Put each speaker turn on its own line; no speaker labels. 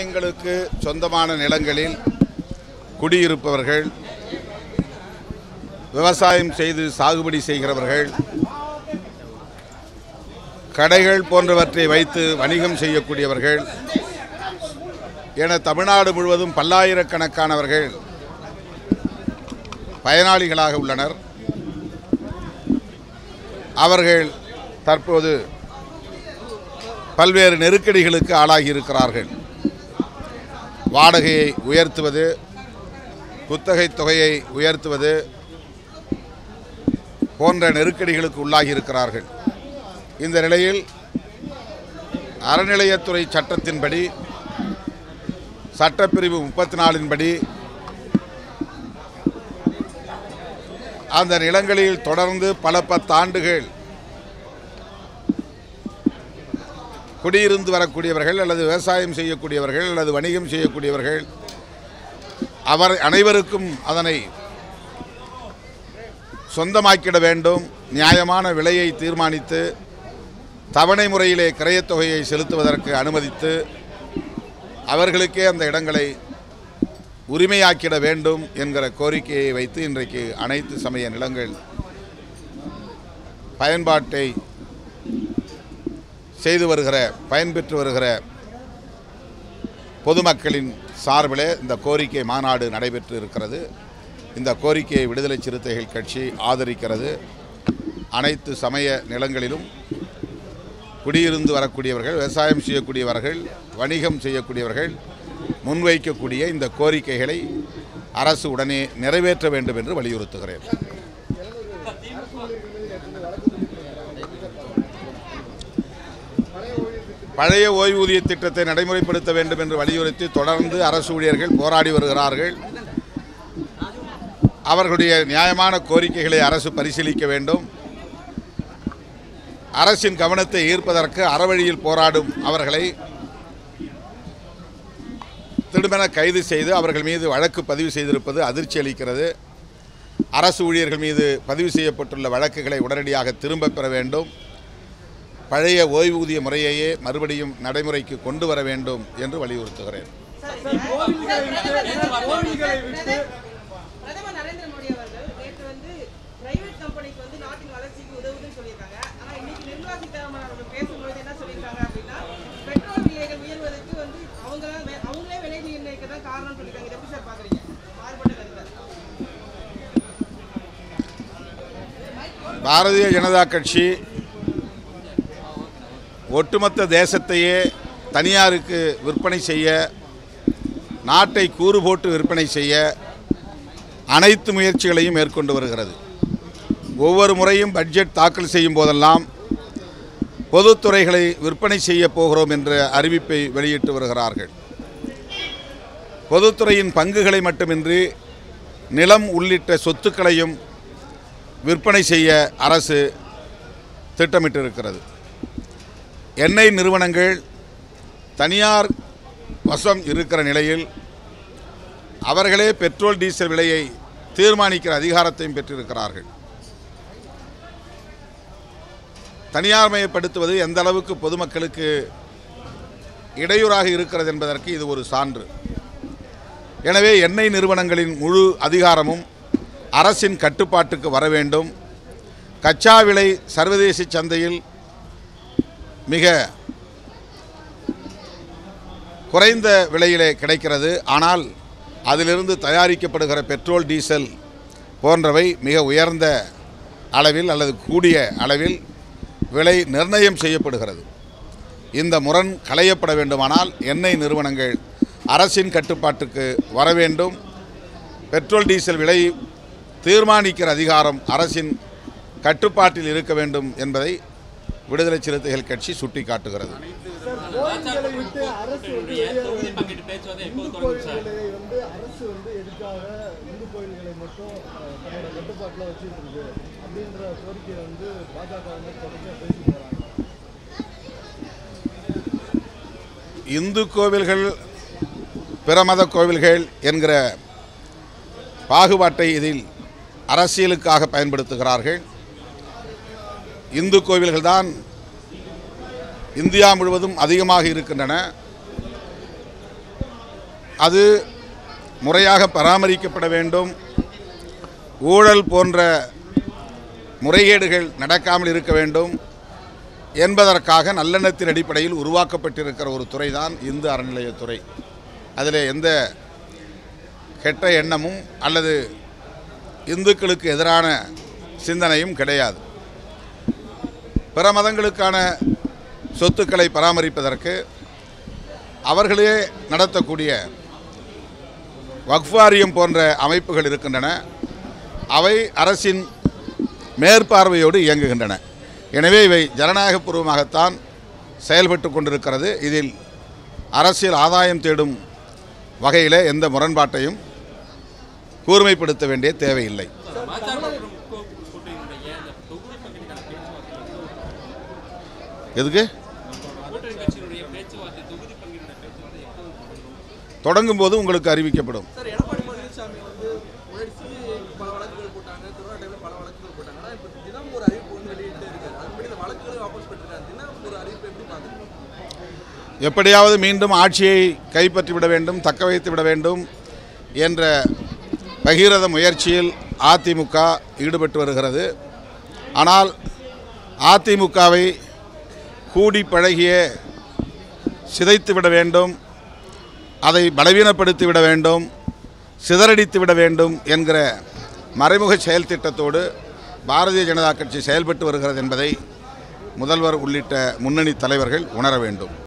தங்களுக்கு சொந்தமான நிலங்களில் குடியிருப்பவர்கள் விவசாயம் செய்து சாகுபடி செய்கிறவர்கள் கடைகள் போன்றவற்றை வைத்து வணிகம் செய்யக்கூடியவர்கள் என தமிழ்நாடு முழுவதும் பல்லாயிரக்கணக்கானவர்கள் பயனாளிகளாக உள்ளனர் அவர்கள் தற்போது பல்வேறு நெருக்கடிகளுக்கு ஆளாகி இருக்கிறார்கள் வாடகையை உயர்த்துவது குத்தகை தொகையை உயர்த்துவது போன்ற நெருக்கடிகளுக்கு உள்ளாகி இருக்கிறார்கள் இந்த நிலையில் அறநிலையத்துறை சட்டத்தின்படி சட்டப்பிரிவு முப்பத்தி நாலின்படி அந்த நிலங்களில் தொடர்ந்து பல பத்தாண்டுகள் குடியிருந்து வரக்கூடியவர்கள் அல்லது விவசாயம் செய்யக்கூடியவர்கள் அல்லது வணிகம் செய்யக்கூடியவர்கள் அவர் அனைவருக்கும் அதனை சொந்தமாக்கிட வேண்டும் நியாயமான விலையை தீர்மானித்து தவணை முறையிலே கிரயத் தொகையை செலுத்துவதற்கு அனுமதித்து அவர்களுக்கே அந்த இடங்களை உரிமையாக்கிட வேண்டும் என்கிற கோரிக்கையை வைத்து இன்றைக்கு அனைத்து சமய நிலங்கள் பயன்பாட்டை செய்து வருகிற பயன்பெற்று வருகிற பொதுமக்களின் சார்பிலே இந்த கோரிக்கை மாநாடு நடைபெற்று இருக்கிறது இந்த கோரிக்கையை விடுதலை சிறுத்தைகள் கட்சி ஆதரிக்கிறது அனைத்து சமய நிலங்களிலும் குடியிருந்து வரக்கூடியவர்கள் விவசாயம் செய்யக்கூடியவர்கள் வணிகம் செய்யக்கூடியவர்கள் முன்வைக்கக்கூடிய இந்த கோரிக்கைகளை அரசு உடனே நிறைவேற்ற வேண்டும் என்று வலியுறுத்துகிறேன் பழைய ஓய்வூதிய திட்டத்தை நடைமுறைப்படுத்த வேண்டும் என்று வலியுறுத்தி தொடர்ந்து அரசு ஊழியர்கள் போராடி வருகிறார்கள் அவர்களுடைய நியாயமான கோரிக்கைகளை அரசு பரிசீலிக்க வேண்டும் அரசின் கவனத்தை ஈர்ப்பதற்கு அறவழியில் போராடும் அவர்களை திடுமென கைது செய்து அவர்கள் மீது வழக்கு பதிவு செய்திருப்பது அதிர்ச்சி அளிக்கிறது அரசு ஊழியர்கள் மீது பதிவு செய்யப்பட்டுள்ள வழக்குகளை உடனடியாக திரும்பப் பெற வேண்டும் பழைய ஓய்வூதிய முறையையே மறுபடியும் நடைமுறைக்கு கொண்டு வர வேண்டும் என்று வலியுறுத்துகிறேன்
பிரதமர் நரேந்திர மோடி அவர்கள் நேற்று வந்து பிரைவேட் கம்பெனிக்கு வந்து நாட்டின் வளர்ச்சிக்கு உதவுதுன்னு சொல்லியிருக்காங்க ஆனா இன்னைக்கு நிர்மலா சீதாராமன் அவர்கள் பேசும்பொழுது என்ன சொல்லியிருக்காங்க அப்படின்னா பெட்ரோல் விலைகள் உயர்வதற்கு வந்து அவங்க தான் வே- அவங்களே விலை நிர்ணயிக்க தான் காரணம்னு சொல்லியிருக்காங்க இதை எப்படி சார் பாக்குறீங்க மாறுபட்ட கருத்து
பாரதிய ஜனதா கட்சி ஒட்டுமொத்த தேசத்தையே தனியாருக்கு விற்பனை செய்ய நாட்டை கூறு போட்டு விற்பனை செய்ய அனைத்து முயற்சிகளையும் மேற்கொண்டு வருகிறது ஒவ்வொரு முறையும் பட்ஜெட் தாக்கல் செய்யும் போதெல்லாம் பொதுத்துறைகளை விற்பனை செய்ய போகிறோம் என்ற அறிவிப்பை வெளியிட்டு வருகிறார்கள் பொதுத்துறையின் பங்குகளை மட்டுமின்றி நிலம் உள்ளிட்ட சொத்துக்களையும் விற்பனை செய்ய அரசு திட்டமிட்டிருக்கிறது எண்ணெய் நிறுவனங்கள் தனியார் வசம் இருக்கிற நிலையில் அவர்களே பெட்ரோல் டீசல் விலையை தீர்மானிக்கிற அதிகாரத்தையும் பெற்றிருக்கிறார்கள் தனியார்மயப்படுத்துவது எந்த அளவுக்கு பொதுமக்களுக்கு இடையூறாக இருக்கிறது என்பதற்கு இது ஒரு சான்று எனவே எண்ணெய் நிறுவனங்களின் முழு அதிகாரமும் அரசின் கட்டுப்பாட்டுக்கு வர வேண்டும் கச்சா விலை சர்வதேச சந்தையில் மிக குறைந்த விலையிலே கிடைக்கிறது ஆனால் அதிலிருந்து தயாரிக்கப்படுகிற பெட்ரோல் டீசல் போன்றவை மிக உயர்ந்த அளவில் அல்லது கூடிய அளவில் விலை நிர்ணயம் செய்யப்படுகிறது இந்த முரண் களையப்பட வேண்டுமானால் எண்ணெய் நிறுவனங்கள் அரசின் கட்டுப்பாட்டுக்கு வர வேண்டும் பெட்ரோல் டீசல் விலை தீர்மானிக்கிற அதிகாரம் அரசின் கட்டுப்பாட்டில் இருக்க வேண்டும் என்பதை விடுதலை சிறுத்தைகள் கட்சி சுட்டிக்காட்டுகிறது
கோயில்களை விட்டு அரசு வந்து வெளியேற
தொகுதி பங்கீட்டு பேச்சுவார்த்தை எப்போது
இந்து
தொடங்கும் சார்
கோயில்களை வந்து அரசு வந்து எதுக்காக இந்து கோயில்களை மட்டும் அஹ், தன்னோட கட்டுப்பாட்டில் வச்சுட்டு இருக்கு அப்படின்ற கோரிக்கையை வந்து பாஜக வந்து தொடர்ந்து பேசி போறாங்க
இந்து கோவில்கள் பிற மத கோவில்கள் என்கிற பாகுபாட்டை இதில் அரசியலுக்காக பயன்படுத்துகிறார்கள் இந்து கோவில்கள் தான் இந்தியா முழுவதும் அதிகமாக இருக்கின்றன அது முறையாக பராமரிக்கப்பட வேண்டும் ஊழல் போன்ற முறைகேடுகள் நடக்காமல் இருக்க வேண்டும் என்பதற்காக நல்லெண்ணத்தின் அடிப்படையில் உருவாக்கப்பட்டிருக்கிற ஒரு துறை தான் இந்து அறநிலையத்துறை அதில் எந்த கெட்ட எண்ணமும் அல்லது இந்துக்களுக்கு எதிரான சிந்தனையும் கிடையாது பிற மதங்களுக்கான சொத்துக்களை பராமரிப்பதற்கு அவர்களே நடத்தக்கூடிய வக்ஃபாரியம் போன்ற அமைப்புகள் இருக்கின்றன அவை அரசின் மேற்பார்வையோடு இயங்குகின்றன எனவே இவை ஜனநாயகபூர்வமாகத்தான் செயல்பட்டு கொண்டிருக்கிறது இதில் அரசியல் ஆதாயம் தேடும் வகையில் எந்த முரண்பாட்டையும் கூர்மைப்படுத்த வேண்டிய தேவையில்லை எதுக்கு தொடங்கும் போது உங்களுக்கு அறிவிக்கப்படும்
சார் எடப்பாடி பழனிசாமி வந்து முயற்சி பல வழக்குகள் போட்டாங்க கொரோனா டைம்ல பல வழக்குகள் போட்டாங்க ஆனா இப்போ தினம் ஒரு அறிவிப்பு வந்து வெளியிட்டு இருக்காரு அதுபடி இந்த வழக்குகளை வாபஸ் பெற்றிருக்காரு தினம் ஒரு அறிவிப்பு எப்படி பார்க்குறீங்க
எப்படியாவது மீண்டும் ஆட்சியை கைப்பற்றி விட வேண்டும் தக்க வைத்து விட வேண்டும் என்ற பகீரத முயற்சியில் அதிமுக ஈடுபட்டு வருகிறது ஆனால் அதிமுகவை கூடி பழகிய சிதைத்து விட வேண்டும் அதை பலவீனப்படுத்தி விட வேண்டும் சிதறடித்து விட வேண்டும் என்கிற மறைமுக செயல் திட்டத்தோடு பாரதிய ஜனதா கட்சி செயல்பட்டு வருகிறது என்பதை முதல்வர் உள்ளிட்ட முன்னணி தலைவர்கள் உணர வேண்டும்